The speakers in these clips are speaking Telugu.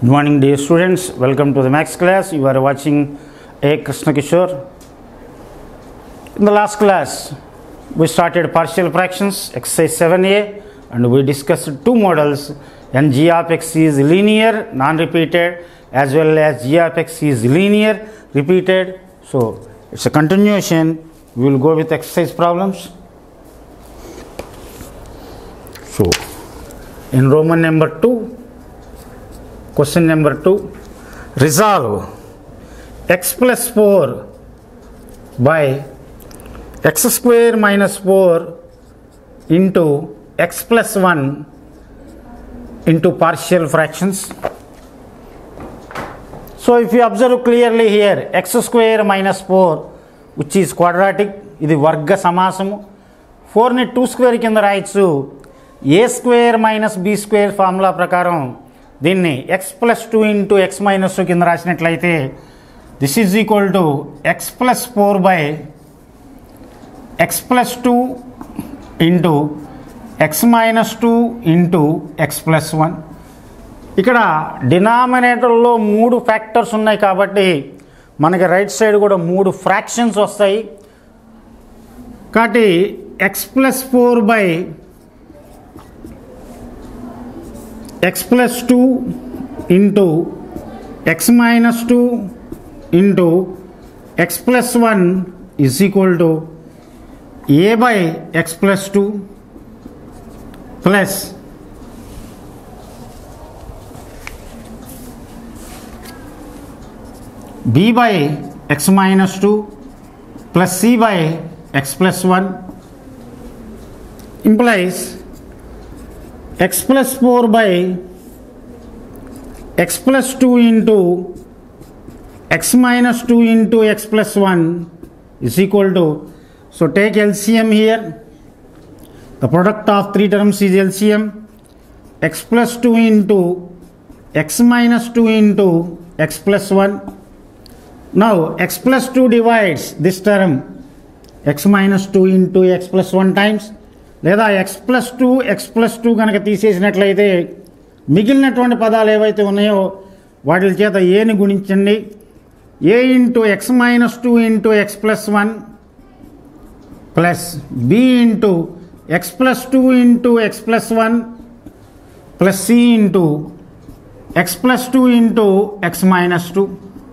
Good morning, dear students. Welcome to the max class. You are watching A. Krishna Kishore. In the last class, we started partial fractions, exercise 7a, and we discussed two models. And g of x is linear, non repeated, as well as g of x is linear, repeated. So, it's a continuation. We will go with exercise problems. So, in Roman number 2, question number 2 resolve x plus 4 by x square minus 4 into x plus 1 into partial fractions so if you observe clearly here x square minus 4 which is quadratic ఇది వర్గ సమాసము ఫోర్ని టూ స్క్వేర్ కింద రాయొచ్చు a square minus b square formula ప్రకారం దీన్ని x plus two into x minus two కింద రాసినట్లయితే this is equal to x plus four by x plus two into x minus two into x plus one ఇక్కడ డినామినేటర్లో మూడు ఫ్యాక్టర్స్ ఉన్నాయి కాబట్టి మనకి రైట్ సైడ్ కూడా మూడు ఫ్రాక్షన్స్ వస్తాయి కాబట్టి x plus four by x plus two into x minus two into x plus one is equal to a by x plus two plus b by x minus 2 plus c by x plus 1 implies x plus 4 by x plus 2 into x minus 2 into x plus 1 is equal to so take LCM here the product of three terms is LCM x plus 2 into x minus 2 into x plus 1 now x plus 2 divides this term x minus 2 into x plus 1 times లేదా x plus two x plus two కనుక తీసేసినట్లయితే మిగిలినటువంటి పదాలు ఏవైతే ఉన్నాయో వాటి చేత ఏని గుణించండి a into x minus two into x plus one plus b into x plus two into x plus one plus c into x plus two into x minus two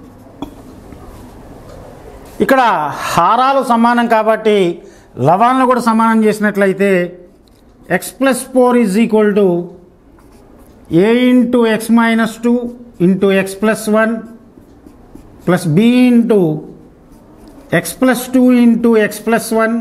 ఇక్కడ హారాలు సమానం కాబట్టి లవాన్లు కూడా సమానం చేసినట్లయితే x plus four is equal to a into x minus two into x plus one plus b into x plus two into x plus one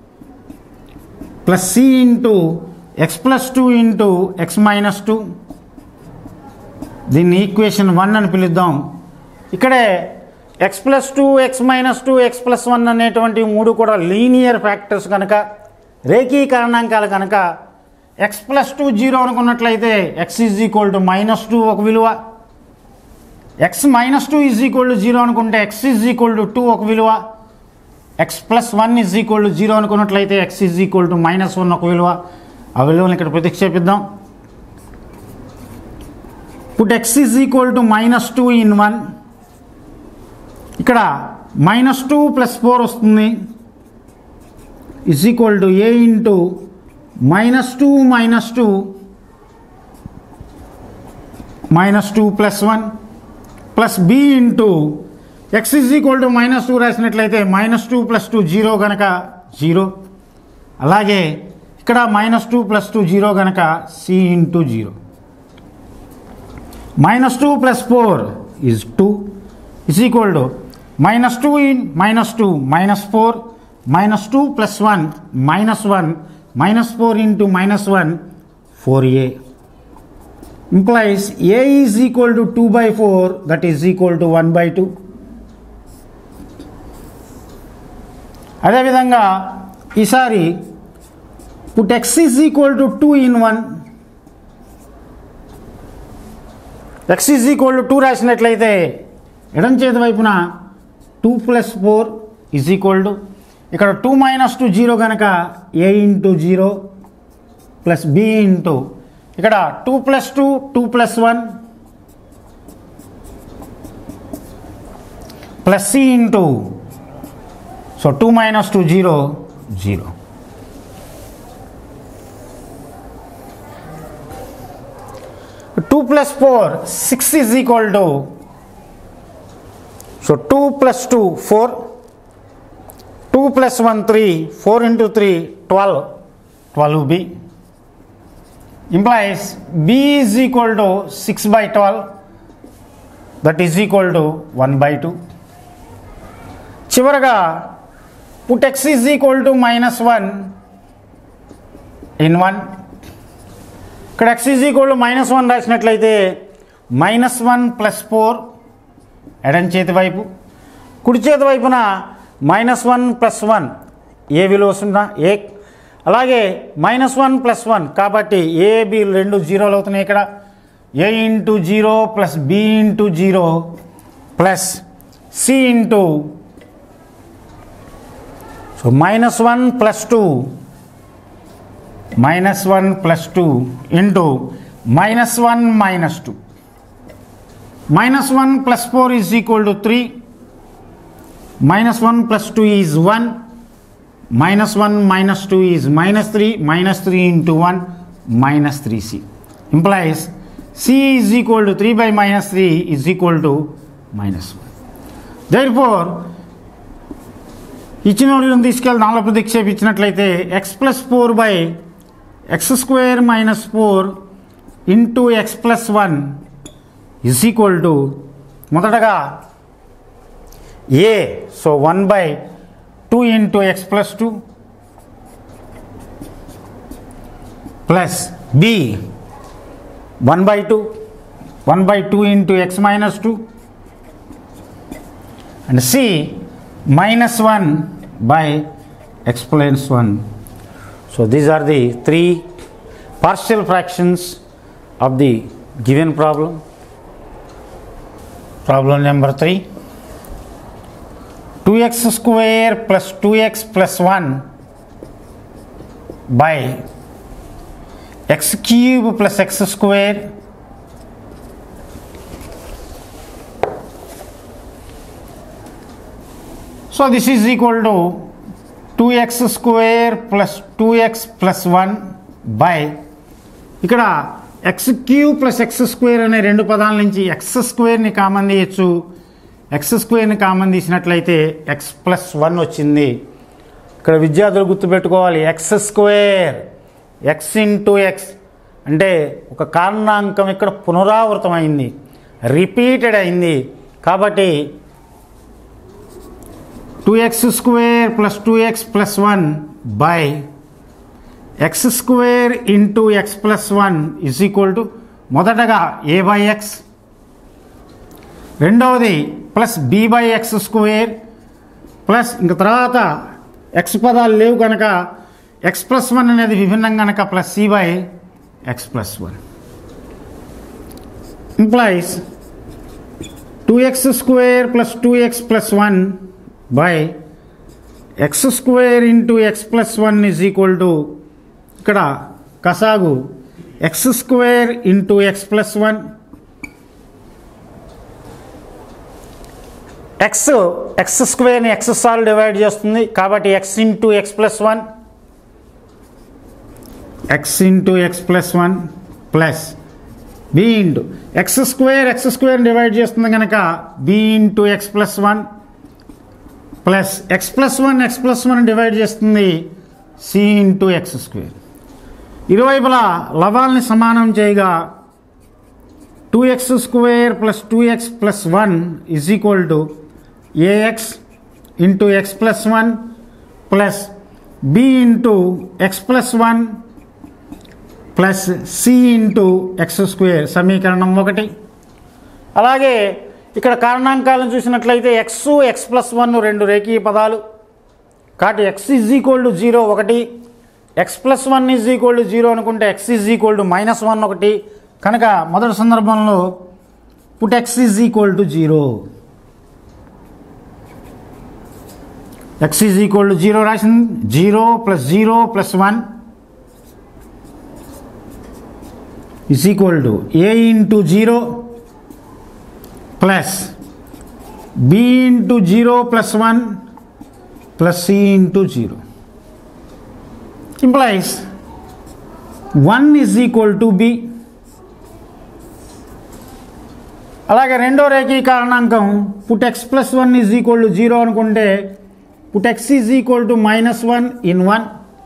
plus c into x plus two into x minus two దీన్ని ఈక్వేషన్ వన్ అని పిలుద్దాం ఇక్కడే x plus two x minus two x plus one అనేటువంటి మూడు కూడా లీనియర్ ఫ్యాక్టర్స్ కనుక రేఖీకరణాంకాలు కనుక ఎక్స్ ప్లస్ టూ జీరో అనుకున్నట్లయితే x is equal to minus two ఒక విలువ x minus two is equal to zero అనుకుంటే x is equal to two ఒక విలువ x plus one is equal to zero అనుకున్నట్లయితే x is equal to minus one ఒక విలువ ఆ విలువను ఇక్కడ ప్రతిక్షేపిద్దాం put x is equal to minus two in one ఇక్కడ మైనస్ టూ ప్లస్ ఫోర్ వస్తుంది is equal to a into minus two minus two minus two plus one plus b into x is equal to minus two రాసినట్లయితే minus two plus two zero కనుక జీరో అలాగే ఇక్కడ minus two plus two zero కనుక c into zero minus two plus four is two is equal to minus 2 in minus 2 minus 4 minus 2 plus 1 minus 1 minus 4 into minus 1 4a implies a is equal to 2 by 4 that is equal to 1 by 2 అదేవిధంగా ఈసారి put x is equal to two in one x is equal to two రాసినట్లయితే ఎడం చేతి వైపున two plus four is equal to ఇక్కడ టూ మైనస్ టూ జీరో కనుక a into zero plus b into ఇక్కడ two plus two two plus one plus c into so two minus two zero zero two plus four six is equal to so two plus two four two plus one three four into three twelve twelve b implies b is equal to six by twelve that is equal to one by two చివరగా put x is equal to minus one in one ఇక్కడ x is equal to minus one రాసినట్లయితే మైనస్ వన్ ప్లస్ ఫోర్ ఎడం చేతి వైపు కుడి చేతి వైపున minus one plus one a విలువ వస్తుందా ఏ అలాగే మైనస్ వన్ ప్లస్ వన్ కాబట్టి ఏ బి రెండు జీరోలు అవుతున్నాయి ఇక్కడ a into zero plus b into zero plus c into so minus one plus two minus one plus two into minus one minus two minus 1 plus 4 is equal to 3 minus 1 plus 2 is 1 minus 1 minus 2 is minus 3 minus 3 into 1 minus 3c implies c is equal to 3 by minus 3 is equal to minus 1 therefore ఇచ్చిన వాటిని తీసుకెళ్ళి నాలుగు ప్రతిక్షేపించినట్లయితే x plus four by x square minus four into x plus one is equal to మొదటగా a so one by two into x plus two plus b one by two one by two into x minus two and c minus one by x plus one so these are the three partial fractions of the given problem Problem number 3 2x square plus 2x plus 1 by x cube plus x square so this is equal to 2x square plus 2x plus 1 by ఇక్కడ x cube plus x square అనే రెండు పదాల నుంచి ఎక్స్ స్క్వేర్ని కామన్ తీయచ్చు ఎక్స్ స్క్వేర్ని కామన్ తీసినట్లయితే ఎక్స్ ప్లస్ వన్ వచ్చింది ఇక్కడ విద్యార్థులు గుర్తుపెట్టుకోవాలి x square x into x అంటే ఒక కారణాంకం ఇక్కడ పునరావృతమైంది రిపీటెడ్ అయింది కాబట్టి two x square plus two x plus one by x square into x plus one is equal to మొదటగా ఏ బై ఎక్స్ రెండవది plus b by x square plus ఇంక తర్వాత ఎక్స్ పదాలు లేవు కనుక ఎక్స్ ప్లస్ వన్ అనేది విభిన్నం కనుక plus c by x plus one implies two x square plus two x plus one by x square into x plus one is equal to ఇక్కడ కసాగు x square into x plus one x x స్క్వేర్ని ఎక్స్ సార్లు డివైడ్ చేస్తుంది కాబట్టి x into x plus one x into x plus one plus b into x square x square divide చేస్తుంది కనుక b into x plus one plus x plus one x plus one divide చేస్తుంది సి ఇంటూ ఎక్స్ స్క్వేర్ ఇరువైపులా లవాల్ని సమానం చేయగా two x square plus two x plus one is equal to a x into x plus one plus b into x plus one plus c into x square సమీకరణం ఒకటి అలాగే ఇక్కడ కారణాంకాలను చూసినట్లయితే ఎక్స్ ఎక్స్ ప్లస్ వన్ రెండు రేఖీయ పదాలు కాబట్టి x is equal to zero ఒకటి x plus one is equal to zero అనుకుంటే x is equal to minus one ఒకటి కనుక మొదటి సందర్భంలో put x is equal to zero x is equal to zero రాసింది zero plus zero plus one is equal to a into zero plus b into zero plus one plus c into zero implies one is equal to b అలాగే రెండో రేఖీకరణాంకం put x plus one is equal to zero అనుకుంటే put x is equal to minus one in one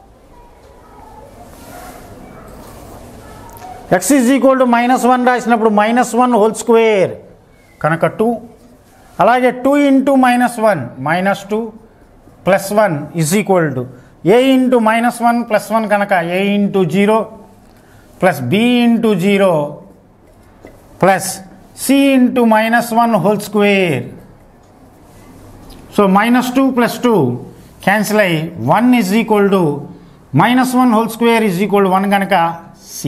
x is equal to minus one రాసినప్పుడు మైనస్ వన్ హోల్ స్క్వేర్ కనుక టూ అలాగే two into minus one minus two plus one is equal to a into minus one plus one కనుక a into zero plus b into zero plus c into minus one whole square so minus two plus two cancel అయ్యి one is equal to minus one whole square is equal one కనుక సి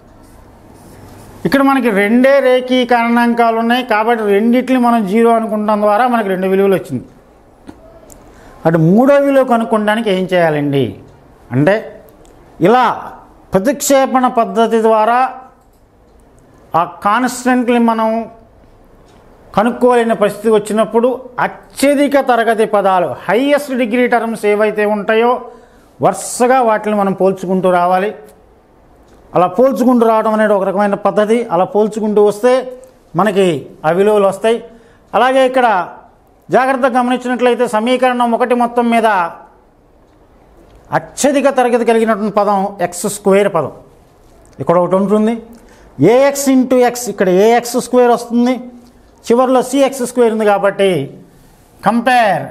ఇక్కడ మనకి రెండే రేఖీకరణాంకాలు ఉన్నాయి కాబట్టి రెండిట్ని మనం జీరో అనుకుంటాం ద్వారా మనకి రెండు విలువలు వచ్చింది అటు మూడో విలువ కనుక్కోవడానికి ఏం చేయాలండి అంటే ఇలా ప్రతిక్షేపణ పద్ధతి ద్వారా ఆ కాన్స్టెంట్ని మనం కనుక్కోలేని పరిస్థితి వచ్చినప్పుడు అత్యధిక తరగతి పదాలు హైయెస్ట్ డిగ్రీ టర్మ్స్ ఏవైతే ఉంటాయో వరుసగా వాటిని మనం పోల్చుకుంటూ రావాలి అలా పోల్చుకుంటూ రావడం అనేది ఒక రకమైన పద్ధతి అలా పోల్చుకుంటూ వస్తే మనకి ఆ విలువలు వస్తాయి అలాగే ఇక్కడ జాగ్రత్తగా గమనించినట్లయితే సమీకరణం ఒకటి మొత్తం మీద అత్యధిక తరగతి కలిగినటువంటి పదం ఎక్స్ స్క్వేర్ పదం ఇక్కడ ఒకటి ఉంటుంది ఏఎక్స్ ఇంటూ ఎక్స్ ఇక్కడ ఏఎక్స్ స్క్వేర్ వస్తుంది చివరిలో సిఎక్స్ స్క్వేర్ ఉంది కాబట్టి compare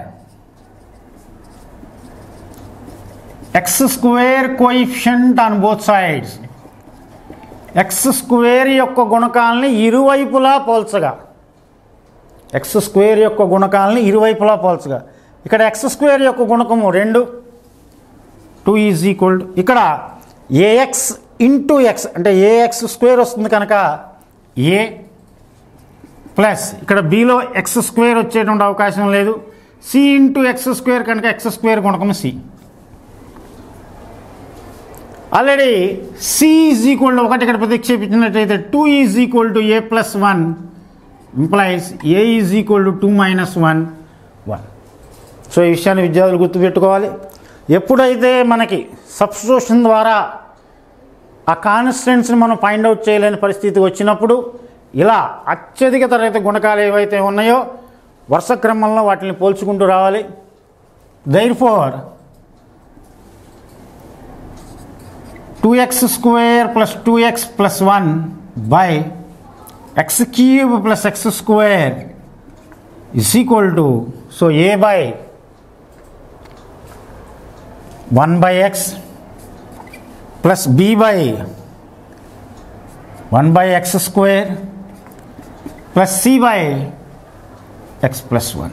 x square coefficient on both sides x square యొక్క గుణకాలని ఇరువైపులా పోల్చగా ఎక్స్ స్క్వేర్ యొక్క గుణకాలని ఇరువైపులా పోల్చగా ఇక్కడ ఎక్స్ స్క్వేర్ యొక్క గుణకము రెండు టూ ఈజ్ ఈక్వల్ ఇక్కడ ఏఎక్స్ ఇంటూ ఎక్స్ అంటే ఏఎక్స్ స్క్వేర్ వస్తుంది కనుక ఏ ప్లస్ ఇక్కడ బిలో ఎక్స్ స్క్వేర్ వచ్చేటువంటి అవకాశం లేదు సి ఇంటూ ఎక్స్ స్క్వేర్ కనుక ఎక్స్ స్క్వేర్ గుణకం c already c is equal to ఒకటి ఇక్కడ ప్రతిక్షేపించినట్లయితే two is equal to a plus one implies a is equal to two minus one one so ఈ విషయాన్ని విద్యార్థులు గుర్తుపెట్టుకోవాలి ఎప్పుడైతే మనకి సబ్స్టిట్యూషన్ ద్వారా ఆ కాన్స్టెంట్స్ని మనం ఫైండ్ అవుట్ చేయలేని పరిస్థితి వచ్చినప్పుడు ఇలా అత్యధిక తరగతి గుణకాలు ఏవైతే ఉన్నాయో వరుస క్రమంలో వాటిని పోల్చుకుంటూ రావాలి therefore two x square plus two x plus one by x cube plus x square is equal to so a by one by x plus b by one by x square plus c by x plus one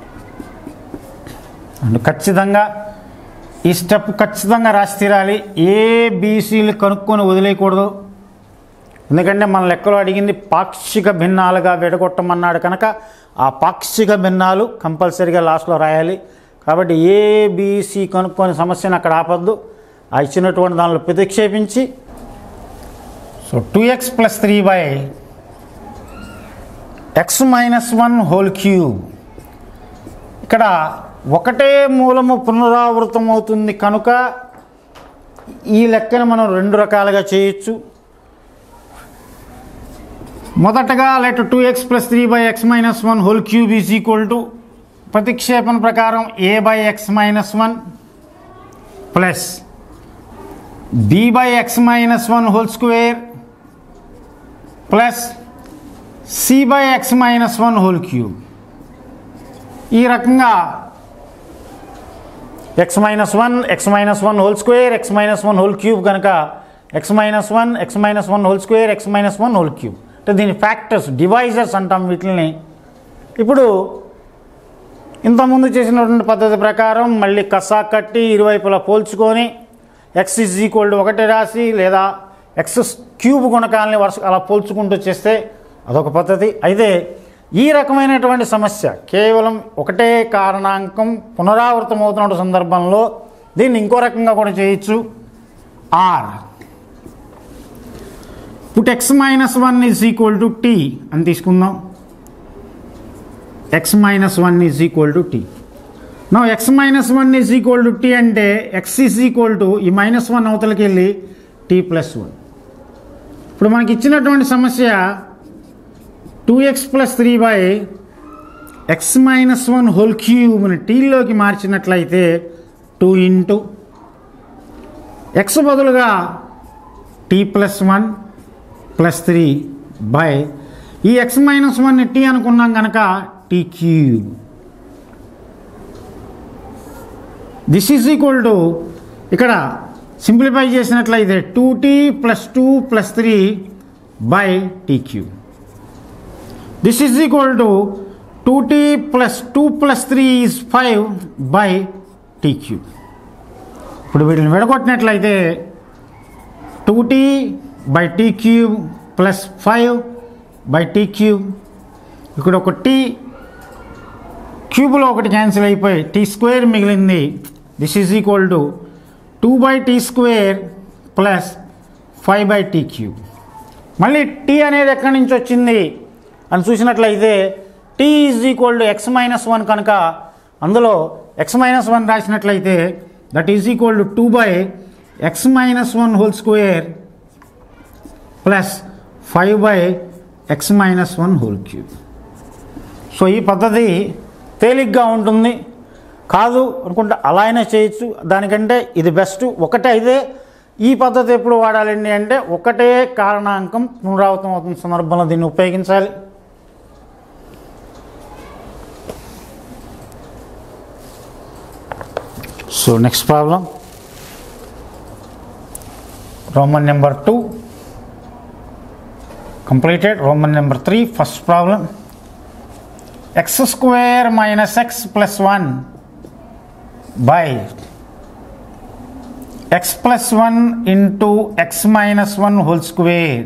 and ఖచ్చితంగా ఈ స్టెప్ ఖచ్చితంగా రాసి తీరాలి ఏ బీసీలు కనుక్కొని వదిలేయకూడదు ఎందుకంటే మన లెక్కలో అడిగింది పాక్షిక భిన్నాలుగా విడగొట్టమన్నాడు కనుక ఆ పాక్షిక భిన్నాలు కంపల్సరీగా లాస్ట్లో రాయాలి కాబట్టి ఏ బీసీ కనుక్కొని సమస్యను అక్కడ ఆపద్దు ఆ ఇచ్చినటువంటి దానిలో ప్రతిక్షేపించి so two x plus three by x minus one whole cube ఇక్కడ ఒకటే మూలము పునరావృతం అవుతుంది కనుక ఈ లెక్కను మనం రెండు రకాలుగా చేయొచ్చు మొదటగా let two x plus three by x minus one whole cube is equal to ప్రతిక్షేపణ ప్రకారం a by x minus one plus b by x minus one whole square plus c by x minus one whole cube ఈ రకంగా x minus one x minus one whole square x minus one whole cube కనుక x minus one x minus one whole square x minus one whole cube అంటే దీని ఫ్యాక్టర్స్ డివైజర్స్ అంటాం వీటిని ఇప్పుడు ఇంతకుముందు చేసినటువంటి పద్ధతి ప్రకారం మళ్ళీ కసా కట్టి ఇరువైపులా పోల్చుకొని ఎక్స్ ఇజ్ ఈక్వల్ టు ఒకటి రాసి లేదా ఎక్స్ క్యూబ్ గుణకాలని వరుస అలా పోల్చుకుంటూ చేస్తే అదొక పద్ధతి అయితే ఈ రకమైనటువంటి సమస్య కేవలం ఒకటే కారణాంకం పునరావృతం అవుతున్న సందర్భంలో దీన్ని ఇంకో రకంగా కూడా చేయొచ్చు or put x minus one is equal to t అని తీసుకుందాం x minus one is equal to t నా x minus one is equal to t అంటే ఎక్స్ ఈజ్ ఈక్వల్ టు ఈ మైనస్ వన్ అవతలకి వెళ్ళి టీ ప్లస్ వన్ ఇప్పుడు మనకి ఇచ్చినటువంటి సమస్య two x plus three by x minus one whole క్యూబ్ని టీలోకి మార్చినట్లయితే టూ ఇంటూ ఎక్స్ బదులుగా t plus one plus three by ఈ ఎక్స్ మైనస్ వన్ టీ అనుకున్నాం కనుక t cube this is equal to ఇక్కడ సింప్లిఫై చేసినట్లయితే two t plus two plus three by t cube this is equal to two t plus two plus three is five by t cube ఇప్పుడు వీటిని విడగొట్టినట్లయితే two t by t cube plus five by t cube ఇక్కడ ఒక టీ క్యూబ్లో ఒకటి క్యాన్సిల్ అయిపోయి టీ స్క్వేర్ మిగిలింది this is equal to two by t square plus five by t cube మళ్ళీ టీ అనేది ఎక్కడి నుంచి వచ్చింది అని చూసినట్లయితే t is equal to x minus one కనుక అందులో ఎక్స్ మైనస్ వన్ రాసినట్లయితే that is equal to two by x minus one whole square plus five by x minus one whole cube so ఈ పద్ధతి తేలిగ్గా ఉంటుంది కాదు అనుకుంటే అలా అయినా చేయొచ్చు దానికంటే ఇది బెస్ట్ ఒకటే అయితే ఈ పద్ధతి ఎప్పుడు వాడాలండి అంటే ఒకటే కారణాంకం పునరావృతం అవుతున్న సందర్భంలో దీన్ని ఉపయోగించాలి so next problem Roman number two completed roman number 3 first problem x square minus x plus 1 by x plus 1 into x minus 1 whole square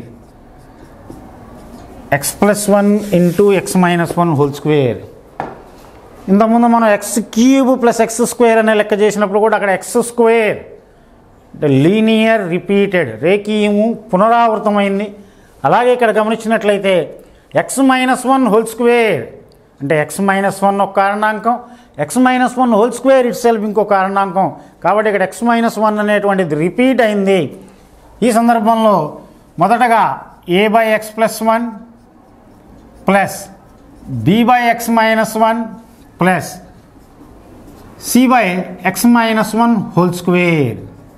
x plus 1 into x minus 1 whole square ఇంతకుముందు మనం x cube plus x square అనే లెక్క చేసినప్పుడు కూడా అక్కడ ఎక్స్ స్క్వేర్ అంటే లీనియర్ రిపీటెడ్ రేఖీయము పునరావృతమైంది అలాగే ఇక్కడ గమనించినట్లయితే x minus one whole square అంటే ఎక్స్ మైనస్ వన్ ఒక కారణాంకం x minus one whole square itself ఇంకో కారణాంకం కాబట్టి ఇక్కడ ఎక్స్ మైనస్ వన్ అనేటువంటిది రిపీట్ అయింది ఈ సందర్భంలో మొదటగా a by x plus one plus b by x minus one plus c by x minus one whole square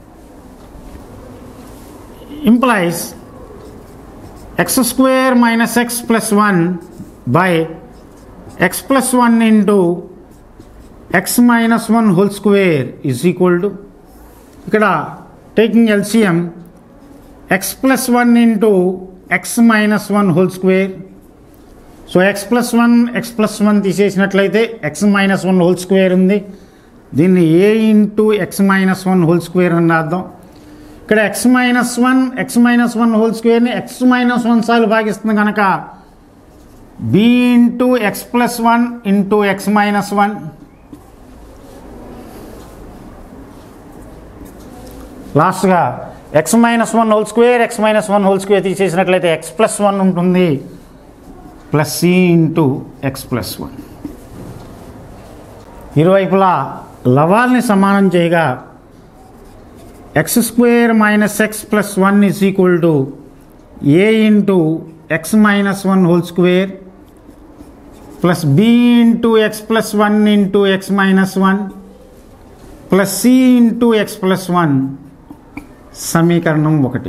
implies x square minus x plus 1 by x plus 1 into x minus 1 whole square is equal to ఇక్కడ taking LCM x plus one into x minus one whole square so x plus one x plus one తీసేసినట్లయితే x minus one whole square ఉంది దీన్ని a into x minus one whole square అని రాద్దాం ఇక్కడ x minus one x minus one whole స్క్వేర్ని ఎక్స్ మైనస్ వన్ సార్లు భాగిస్తుంది కనుక b into x plus one into x minus one లాస్ట్గా x minus one whole square x minus one whole square తీసేసినట్లయితే ఎక్స్ ప్లస్ వన్ ఉంటుంది plus c into x plus one ఇరువైపులా లవాల్ని సమానం చేయగా x square minus x plus one is equal to a into x minus one whole square plus b into x plus one into x minus one plus c into x plus one సమీకరణం ఒకటి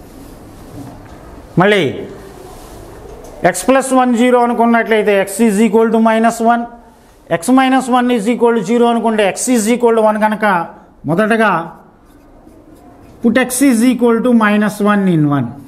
మళ్ళీ ఎక్స్ ప్లస్ వన్ జీరో అనుకున్నట్లయితే x is equal to minus one x minus one is equal to zero అనుకుంటే x is equal to one కనుక మొదటగా put x is equal to minus 1 in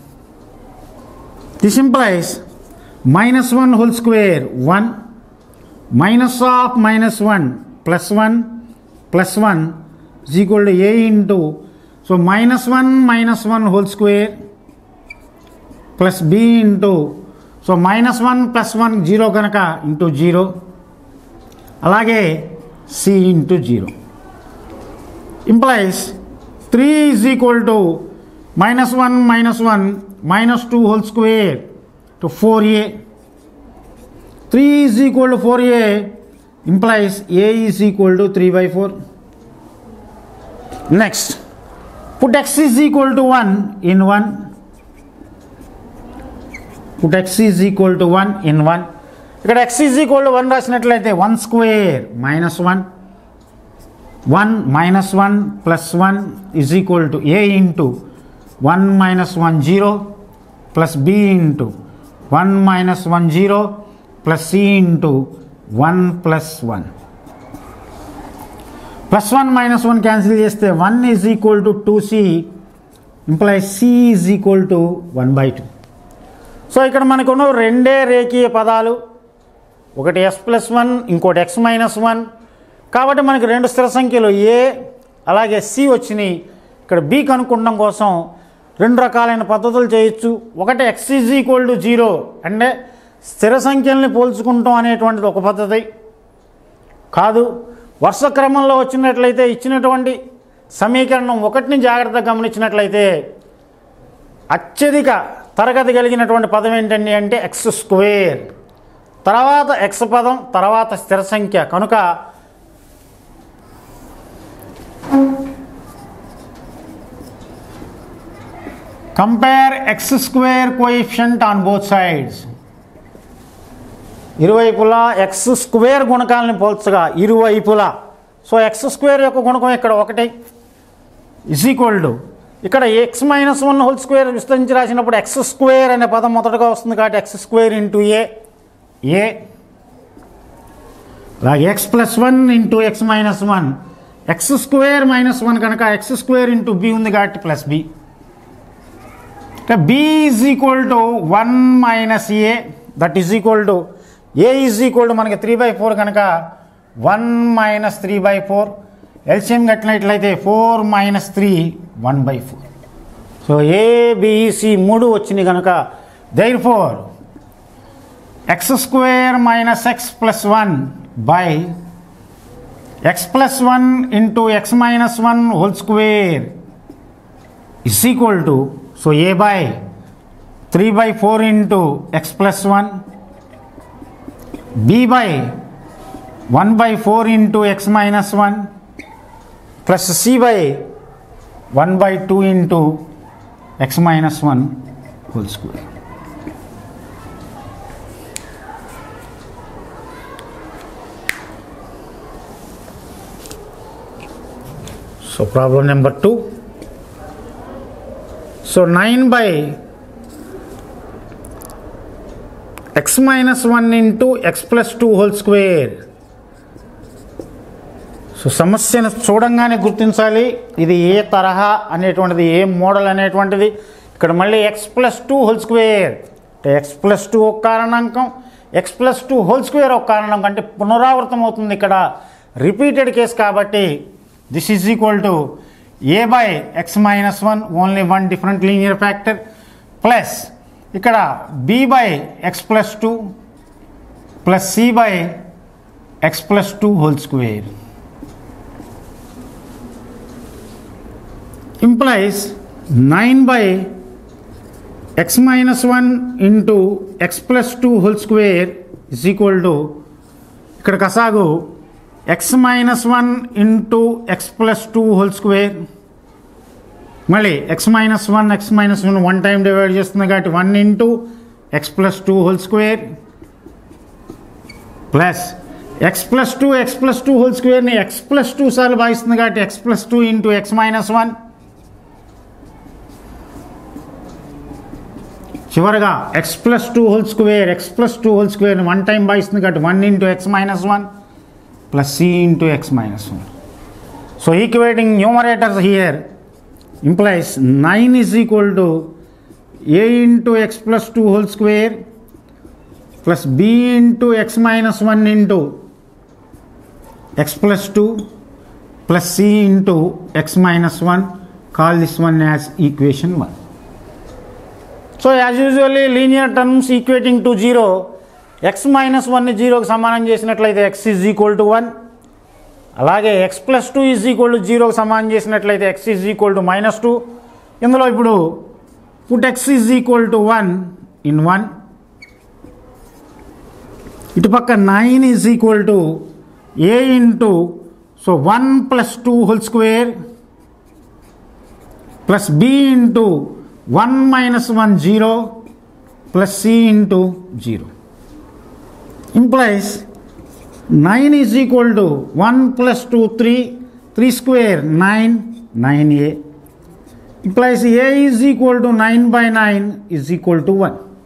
1 this implies minus 1 whole square 1 minus of minus 1 plus 1 plus 1 is equal to a into so minus 1 minus 1 whole square plus b into so minus 1 plus 1 0 కనుక ఇంటూ జీరో అలాగే c into zero implies 3 is equal to minus 1 minus 1 minus 2 whole square to 4a three is equal to four a implies a is equal to three by four next put x is equal to one in one put x is equal to one in one ఇక్కడ x is equal to one రాసినట్లయితే one square minus one one minus one plus one is equal to a into one minus one zero plus b into one minus one zero plus c into one plus one plus one minus one cancel చేస్తే one is equal to two c implies c is equal to one by two so ఇక్కడ మనకున్న రెండే రేఖీయ పదాలు ఒకటి ఎస్ ప్లస్ వన్ ఇంకోటి ఎక్స్ మైనస్ వన్ కాబట్టి మనకి రెండు స్థిర సంఖ్యలు ఏ అలాగే సి వచ్చినాయి ఇక్కడ బి కనుక్కోవడం కోసం రెండు రకాలైన పద్ధతులు చేయొచ్చు ఒకటి x is equal to zero అంటే స్థిర సంఖ్యల్ని పోల్చుకుంటాం అనేటువంటిది ఒక పద్ధతి కాదు వరుస క్రమంలో వచ్చినట్లయితే ఇచ్చినటువంటి సమీకరణం ఒకటిని జాగ్రత్తగా గమనించినట్లయితే అత్యధిక తరగతి కలిగినటువంటి పదం ఏంటండి అంటే ఎక్స్ స్క్వేర్ తర్వాత ఎక్స్ పదం తర్వాత స్థిర సంఖ్య కనుక compare x square coefficient on both sides ఇరువైపులా ఎక్స్ స్క్వేర్ గుణకాలని పోల్చగా ఇరువైపులా సో ఎక్స్ స్క్వేర్ యొక్క గుణకం ఇక్కడ ఒకటి ఇజ్ ఈక్వల్ టు ఇక్కడ x minus one whole square విస్తరించి రాసినప్పుడు ఎక్స్ స్క్వేర్ అనే పదం మొదటగా వస్తుంది కాబట్టి x square into a a అలాగే x plus one into x minus one x square minus one కనుక ఎక్స్ స్క్వేర్ ఇంటూ బి ఉంది కాబట్టి plus b b is equal to one minus a that is equal to a is equal to మనకి త్రీ బై ఫోర్ కనుక one minus three by four LCM కట్టినట్లయితే four minus three one by four so a b c మూడు వచ్చినాయి కనుక therefore x square minus x plus one by x plus one into x minus one whole square is equal to so a by three by four into x plus one b by one by four into x minus one plus c by one by two into x minus one whole square So problem number 2. So 9 by x minus 1 into x plus 2 whole square. So సమస్యను చూడంగానే గుర్తించాలి ఇది ఏ తరహా అనేటువంటిది ఏ మోడల్ అనేటువంటిది ఇక్కడ మళ్ళీ x plus two whole square అంటే ఎక్స్ ప్లస్ టూ ఒక కారణాంకం x plus two whole square ఒక కారణాంకం అంటే పునరావృతం అవుతుంది ఇక్కడ రిపీటెడ్ కేస్ కాబట్టి this is equal to a by x minus one only one different linear factor plus ఇక్కడ b by x plus two plus c by x plus two whole square implies 9 by x minus 1 into x plus 2 whole square is equal to ఇక్కడ కసాగు x minus one into x plus two whole square మళ్ళీ x minus one x minus one one time divide చేస్తుంది కాబట్టి one into x plus two whole square plus x plus two x plus two whole స్క్వేర్ని ఎక్స్ ప్లస్ టూ సార్లు భావిస్తుంది కాబట్టి x plus two into x minus one చివరగా x plus two whole square x plus two whole square one time భావిస్తుంది కాబట్టి one into x minus one plus c into x minus one so equating numerators here implies nine is equal to a into x plus two whole square plus b into x minus one into x plus two plus c into x minus one call this one as equation one so as usually linear terms equating to zero x minus వన్ని జీరోకి సమానం చేసినట్లయితే x is equal to one అలాగే x plus two is equal to జీరోకి సమానం చేసినట్లయితే x is equal to minus two ఇందులో ఇప్పుడు put x is equal to one in one ఇటుపక్క nine is equal to a into so one plus two whole square plus b into one minus one zero plus c into zero implies nine is equal to one plus two three three square nine nine a implies a is equal to 9 by 9 is equal to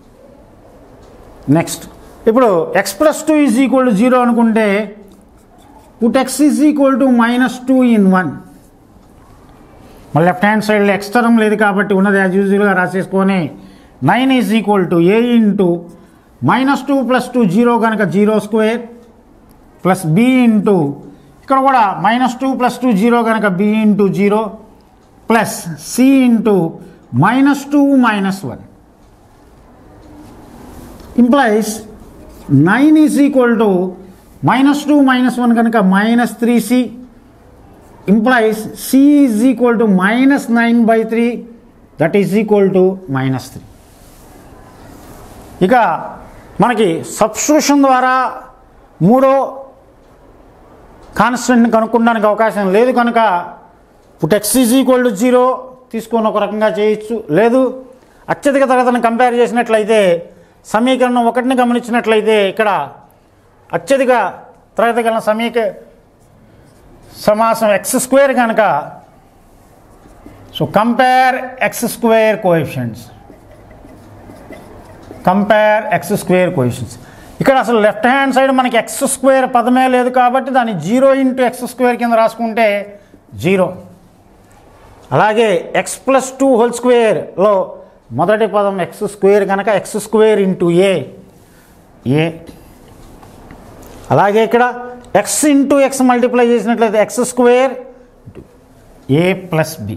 1 next ఇప్పుడు x plus two is equal to zero అనుకుంటే put x is equal to minus two in one మళ్ళీ లెఫ్ట్ హ్యాండ్ సైడ్లో ఎక్స్ టర్మ్ లేదు కాబట్టి ఉన్నది యాజ్ యూజువల్గా రాసేసుకొని nine is equal to a into minus two plus two zero కనుక zero square plus b into ఇక్కడ కూడా minus two plus two zero కనుక b into zero plus c into minus two minus one implies nine is equal to minus two minus one కనుక minus three c implies c is equal to minus nine by three that is equal to minus three ఇక మనకి సబ్స్టిట్యూషన్ ద్వారా మూడో కాన్స్టెంట్ని కనుక్కోవడానికి అవకాశం లేదు కనుక put x is equal to zero తీసుకొని ఒక రకంగా చేయొచ్చు లేదు అత్యధిక తరగతిని కంపేర్ చేసినట్లయితే సమీకరణం ఒకటిని గమనించినట్లయితే ఇక్కడ అత్యధిక తరగతి గల సమీక సమాసం ఎక్స్ స్క్వేర్ కనుక so compare x square coefficients compare x square coefficients ఇక్కడ అసలు లెఫ్ట్ హ్యాండ్ సైడ్ మనకి ఎక్స్ స్క్వేర్ పదమే లేదు కాబట్టి దాన్ని జీరో ఇంటూ ఎక్స్ స్క్వేర్ కింద రాసుకుంటే జీరో అలాగే ఎక్స్ ప్లస్ టూ హోల్ స్క్వేర్లో మొదటి పదం ఎక్స్ స్క్వేర్ కనుక x square into a a అలాగే ఇక్కడ ఎక్స్ ఇంటూ ఎక్స్ మల్టిప్లై చేసినట్లయితే x square a plus b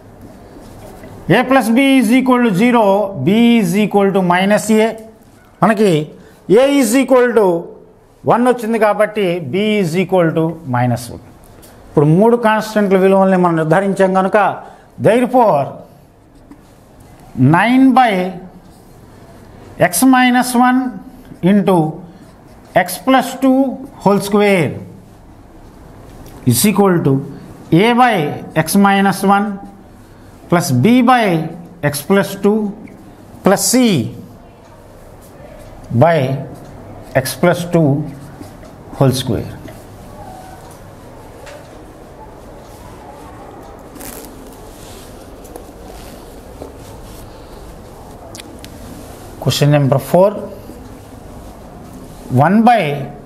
a plus b is equal to zero b is equal to minus a మనకి a is equal to one వచ్చింది కాబట్టి b is equal to minus one ఇప్పుడు మూడు కాన్స్టెంట్ల విలువల్ని మనం నిర్ధారించాం కనుక therefore nine by x minus one into x plus two whole square is equal to a by x minus one plus b by x plus two plus c by x plus two whole square Question number 4 1 by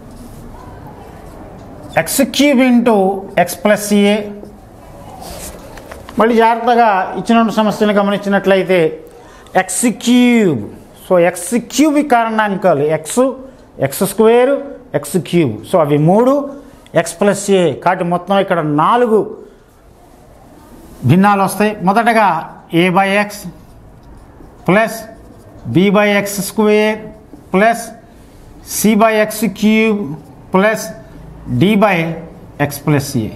x cube into x plus a మళ్ళీ జాగ్రత్తగా ఇచ్చిన సమస్యను గమనించినట్లయితే x cube so x cube కారణాంకాలు x x square x cube so అవి మూడు ఎక్స్ ప్లస్ ఏ కాబట్టి మొత్తం ఇక్కడ నాలుగు భిన్నాలు వస్తాయి మొదటగా a by x plus b by x square plus c by x cube plus d by x plus a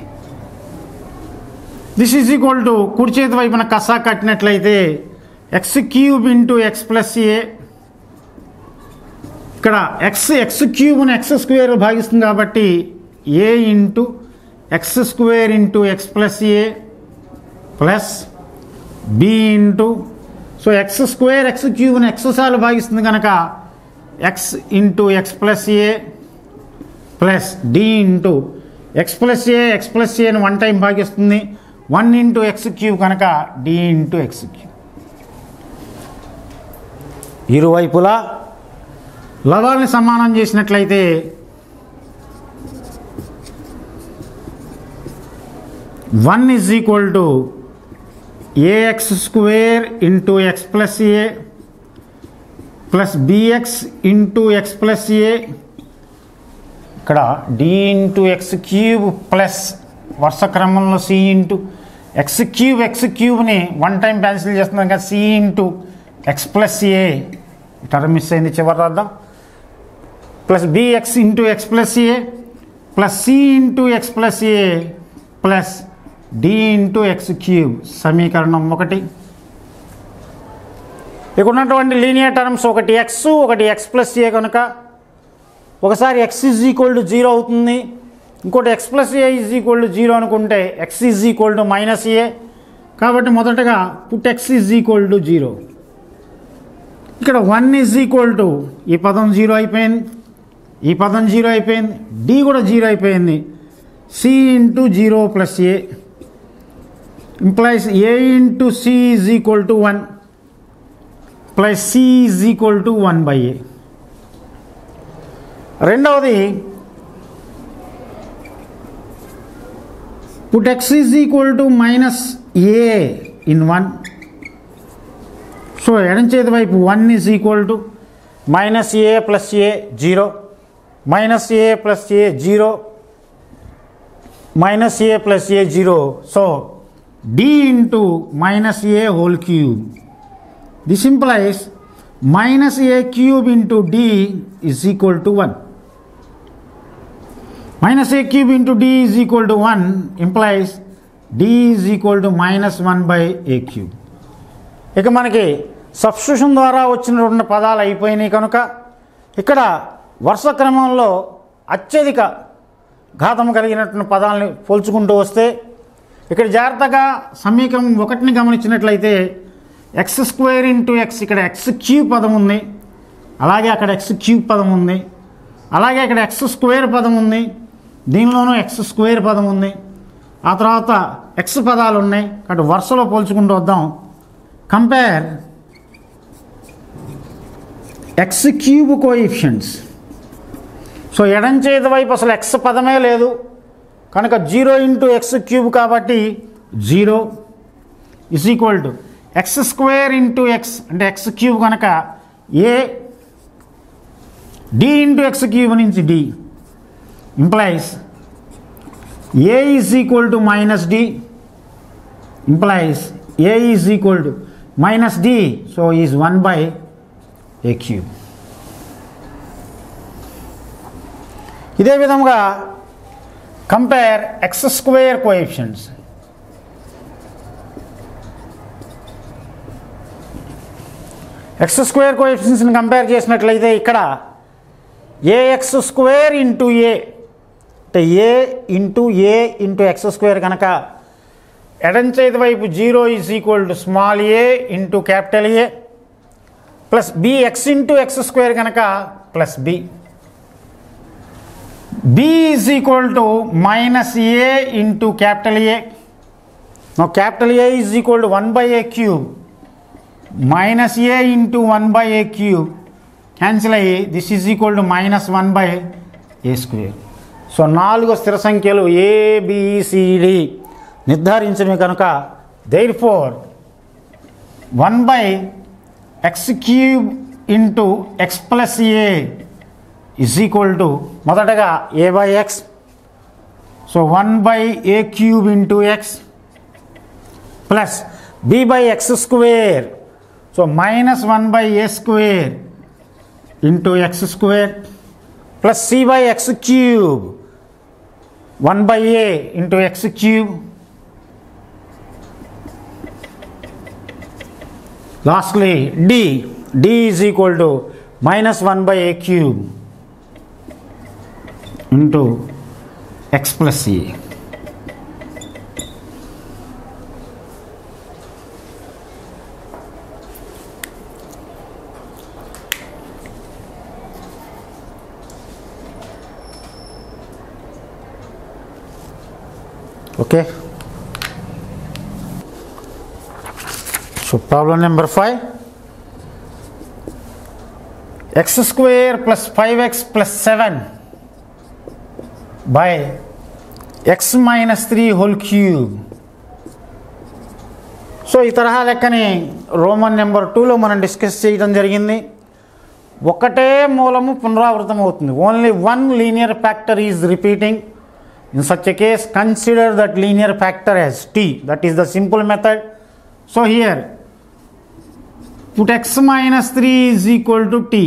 this is equal to కుడి చేతి వైపున కసా కట్టినట్లయితే x cube into x plus a ఇక్కడ ఎక్స్ ఎక్స్ క్యూబ్ని ఎక్స్ స్క్వేర్ భాగిస్తుంది కాబట్టి a into x square into x plus a plus b into so x square x క్యూబ్ని ఎక్స్ సార్లు భాగిస్తుంది కనుక x into x plus a plus d into x plus a x plus ఏని వన్ టైం భాగిస్తుంది వన్ ఇంటూ ఎక్స్ క్యూబ్ కనుక డి ఇంటూ ఎక్స్ క్యూబ్ ఇరువైపులా లవాల్ని సమానం చేసినట్లయితే one is equal to a x square into x plus a plus b x into x plus a ఇక్కడ d into x cube plus వరుస క్రమంలో c into x cube x క్యూబ్ని వన్ టైం క్యాన్సిల్ చేస్తున్నాం కదా c into x plus a term miss అయింది చివరి రాద్దాం plus b x into x plus a plus c into x plus a plus d into x cube సమీకరణం ఒకటి ఇక్కడ ఉన్నటువంటి లీనియర్ టర్మ్స్ ఒకటి ఎక్స్ ఒకటి ఎక్స్ ప్లస్ ఏ కనుక ఒకసారి x is equal to zero అవుతుంది ఇంకోటి x plus a is equal to zero అనుకుంటే x is equal to minus a కాబట్టి మొదటగా put x is equal to zero ఇక్కడ వన్ ఈజ్ ఈక్వల్ టు ఈ పదం జీరో అయిపోయింది ఈ పదం జీరో అయిపోయింది డి కూడా జీరో అయిపోయింది c into zero plus a implies a into c is equal to one plus c is equal to one by a రెండవది put x is equal to minus a in one so ఎడం చేతి వైపు one is equal to minus a plus a zero minus a plus a zero minus a plus a zero so d into minus a whole cube this implies minus a cube into d is equal to one minus a cube into d is equal to one implies d is equal to minus one by a cube ఇక మనకి సబ్స్టిట్యూషన్ ద్వారా వచ్చిన రెండు పదాలు అయిపోయినాయి కనుక ఇక్కడ వరుస క్రమంలో అత్యధిక ఘాతం కలిగినటువంటి పదాలని పోల్చుకుంటూ వస్తే ఇక్కడ జాగ్రత్తగా సమీకరణం ఒకటిని గమనించినట్లయితే ఎక్స్ స్క్వేర్ ఇంటూ ఎక్స్ ఇక్కడ ఎక్స్ క్యూబ్ పదం ఉంది అలాగే అక్కడ ఎక్స్ క్యూబ్ పదం ఉంది అలాగే ఇక్కడ ఎక్స్ స్క్వేర్ పదం ఉంది దీనిలోనూ ఎక్స్ స్క్వేర్ పదం ఉంది ఆ తర్వాత ఎక్స్ పదాలు ఉన్నాయి కాబట్టి వరుసలో పోల్చుకుంటూ వద్దాం compare x cube coefficients so ఎడం చేతి వైపు అసలు ఎక్స్ పదమే లేదు కనుక జీరో ఇంటూ ఎక్స్ క్యూబ్ కాబట్టి zero is equal to x square into x అంటే ఎక్స్ క్యూబ్ కనుక a d into x cube నుంచి d implies a is equal to minus d implies a is equal to minus d so is one by a cube ఇదే విధంగా compare x square coefficients x square కోఎఫిషియన్స్ని compare చేసినట్లయితే ఇక్కడ ఏఎక్స్ స్క్వేర్ ఇంటూ ఏ అంటే a into a into x square కనుక ఎడం చేతి వైపు zero is equal to small a into capital A plus b x into x square కనుక plus b b is equal to minus a into capital A capital A is equal to one by a cube minus a into one by a cube cancel అయ్యి this is equal to minus one by a square so నాలుగు స్థిర సంఖ్యలు ఏబిసిడి నిర్ధారించినవి కనుక there four one by x cube into x plus a is equal to మొదటగా a by x so one by a cube into x plus b by x square so minus one by a square into x square plus c by x cube one by a into x cube lastly d d is equal to minus one by a cube into x plus c okay so problem number 5 x square plus 5x plus 7 by x minus 3 whole cube so ఈ తరహా లెక్కని రోమన్ నెంబర్ టూలో మనం డిస్కస్ చేయడం జరిగింది ఒకటే మూలము పునరావృతం అవుతుంది only one linear factor is repeating In such a case, consider that linear factor as t. That is the simple method. So here, put x minus 3 is equal to t.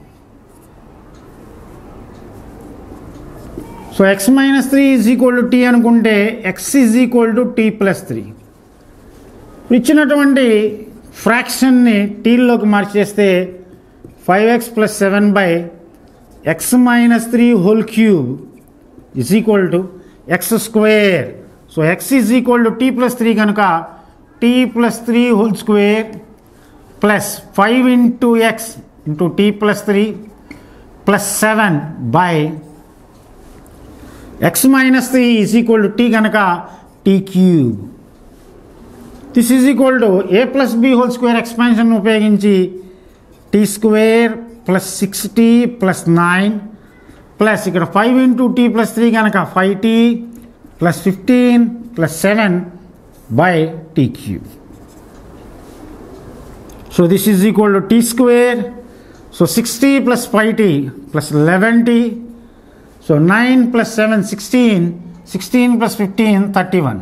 So x minus three is equal to t అనుకుంటే x is equal to t plus three ఇచ్చినటువంటి ఫ్రాక్షన్ని టీల్లోకి మార్చేస్తే five x plus seven by x minus three whole cube is equal to x square so x is equal to t plus three కనుక t plus three whole square plus five into x into t plus three plus seven by x minus three is equal to tea కనుక t cube this is equal to a plus b whole square expansion ఉపయోగించి t square plus six t plus nine plus ఇక్కడ five into t plus three కనుక five t plus fifteen plus seven by t cube so this is equal to t square so sixty plus five t plus eleven t so nine plus seven sixteen sixteen plus fifteen thirty one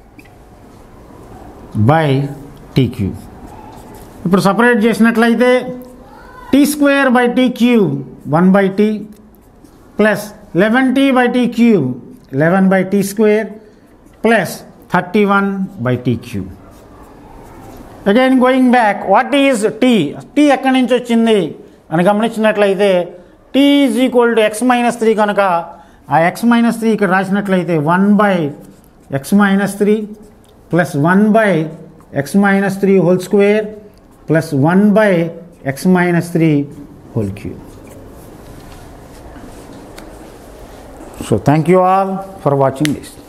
by t cube ఇప్పుడు సపరేట్ చేసినట్లయితే tea square by t cube one by t plus eleven t by t cube eleven by t square plus thirty one by t cube again going back what is t t ఎక్కడి నుంచి వచ్చింది అని గమనించినట్లయితే t is equal to x minus three కనుక ఆ ఎక్స్ మైనస్ త్రీ ఇక్కడ రాసినట్లయితే one by x minus three plus one by x minus three whole square plus one by x minus three whole cube so thank you all for watching this